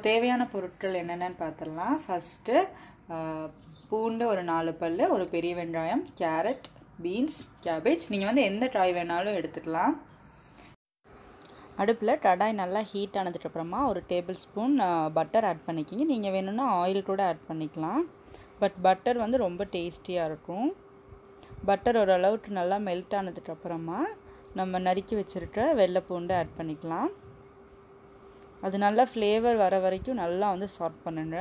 தேவையான பொருட்கள் என்னென்னு பார்த்துடலாம் ஃபஸ்ட்டு பூண்டு ஒரு நாலு பல் ஒரு பெரிய வெங்காயம் கேரட் பீன்ஸ் கேபேஜ் நீங்கள் வந்து எந்த காய் வேணாலும் எடுத்துக்கலாம் அடுப்பில் கடாய் நல்லா ஹீட் ஆனதுக்கப்புறமா ஒரு டேபிள் ஸ்பூன் பட்டர் ஆட் பண்ணிக்கிங்க நீங்கள் வேணும்னா ஆயில் கூட ஆட் பண்ணிக்கலாம் பட் பட்டர் வந்து ரொம்ப டேஸ்டியாக இருக்கும் பட்டர் ஓரளவுக்கு நல்லா மெல்ட் ஆனதுக்கப்புறமா நம்ம நறுக்கி வச்சுருக்க வெள்ளை பூண்டு ஆட் பண்ணிக்கலாம் அது நல்லா ஃப்ளேவர் வர வரைக்கும் நல்லா வந்து சாட் பண்ணுங்க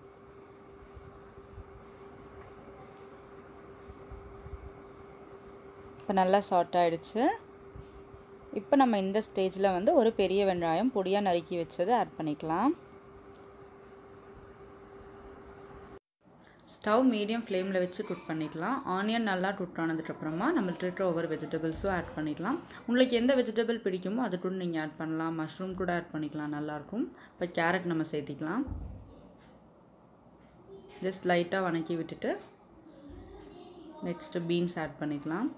இப்போ நல்லா சாட் ஆகிடுச்சு இப்போ நம்ம இந்த ஸ்டேஜில் வந்து ஒரு பெரிய வெங்காயம் பொடியாக நறுக்கி வச்சதை ஆட் பண்ணிக்கலாம் ஸ்டவ் மீடியம் ஃப்ளேமில் வச்சு குக் பண்ணிக்கலாம் ஆனியன் நல்லா குக் ஆனதுக்கப்புறமா நம்மள்ட்ட இருக்கிற ஒவ்வொரு வெஜிடபிள்ஸும் ஆட் பண்ணிக்கலாம் உங்களுக்கு எந்த வெஜிடபிள் பிடிக்குமோ அது கூட நீங்கள் ஆட் பண்ணலாம் மஷ்ரூம் கூட ஆட் பண்ணிக்கலாம் நல்லாயிருக்கும் இப்போ கேரட் நம்ம சேர்த்திக்கலாம் ஜஸ்ட் லைட்டாக வணக்கி விட்டுட்டு நெக்ஸ்ட்டு பீன்ஸ் ஆட் பண்ணிக்கலாம்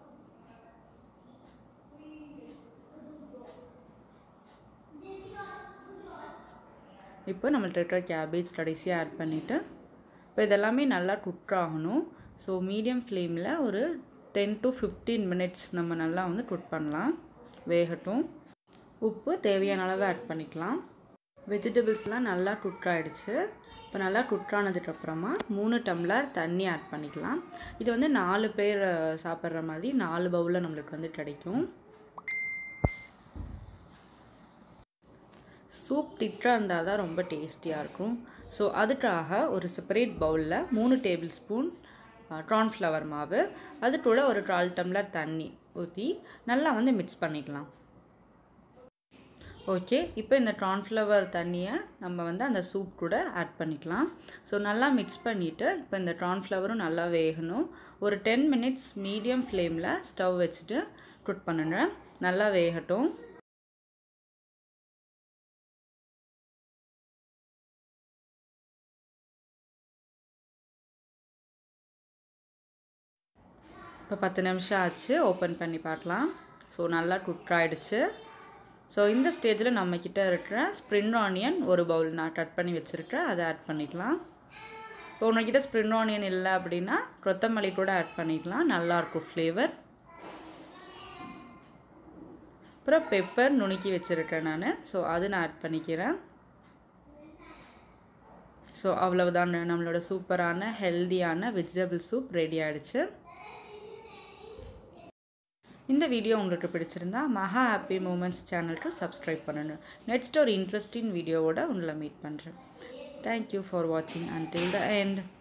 இப்போ நம்மள்ட்ட இருக்கிற கேபேஜ் கடைசியாக ஆட் பண்ணிவிட்டு இப்போ இதெல்லாமே நல்லா குக் ஆகணும் ஸோ மீடியம் ஃப்ளேமில் ஒரு டென் டு ஃபிஃப்டீன் மினிட்ஸ் நம்ம நல்லா வந்து குக் பண்ணலாம் வேகட்டும் உப்பு தேவையான அளவு ஆட் பண்ணிக்கலாம் வெஜிடபிள்ஸ்லாம் நல்லா குக் ஆகிடுச்சு இப்போ நல்லா குக் ஆனதுக்கப்புறமா மூணு டம்ளர் தண்ணி ஆட் பண்ணிக்கலாம் இது வந்து நாலு பேர் சாப்பிட்ற மாதிரி நாலு பவுலில் நம்மளுக்கு வந்து கிடைக்கும் சூப் திட்டாக இருந்தால் தான் ரொம்ப டேஸ்டியாக இருக்கும் ஸோ அதுக்காக ஒரு செப்பரேட் பவுலில் மூணு டேபிள் ஸ்பூன் கார்ன்ஃப்ளவர் மாவு அது கூட ஒரு கால் டம்ளர் தண்ணி ஊற்றி நல்லா வந்து மிக்ஸ் பண்ணிக்கலாம் ஓகே இப்போ இந்த கார்ன்ஃப்ளவர் தண்ணியை நம்ம வந்து அந்த சூப் கூட ஆட் பண்ணிக்கலாம் ஸோ நல்லா மிக்ஸ் பண்ணிவிட்டு இப்போ இந்த கார்ன்ஃப்ளவரும் நல்லா வேகணும் ஒரு டென் மினிட்ஸ் மீடியம் ஃப்ளேமில் ஸ்டவ் வச்சுட்டு குக் பண்ணுங்க நல்லா வேகட்டும் இப்போ பத்து நிமிஷம் ஆச்சு ஓப்பன் பண்ணி பார்க்கலாம் ஸோ நல்லா குக் ஆகிடுச்சு ஸோ இந்த ஸ்டேஜில் நம்மக்கிட்ட இருக்கிற ஸ்ப்ரிங் ஆனியன் ஒரு பவுல் நான் கட் பண்ணி வச்சுருக்கேன் அதை ஆட் பண்ணிக்கலாம் இப்போ உங்ககிட்ட ஸ்ப்ரிங் ஆனியன் இல்லை அப்படின்னா கொத்தமல்லி கூட ஆட் பண்ணிக்கலாம் நல்லாயிருக்கும் ஃப்ளேவர் அப்புறம் பெப்பர் நுணுக்கி வச்சுருக்கேன் நான் ஸோ அது நான் ஆட் பண்ணிக்கிறேன் ஸோ அவ்வளவுதான் நம்மளோட சூப்பரான ஹெல்தியான வெஜிடபிள் சூப் ரெடி ஆகிடுச்சு இந்த வீடியோ உங்களுக்கு பிடிச்சிருந்தா மகா ஹாப்பி மூமெண்ட்ஸ் சேனலுக்கு சப்ஸ்கிரைப் பண்ணணும் நெக்ஸ்ட் ஒரு இன்ட்ரெஸ்டிங் வீடியோவோட உங்களை மீட் பண்ணுறேன் தேங்க்யூ ஃபார் வாட்சிங் அன்டில் த எண்ட்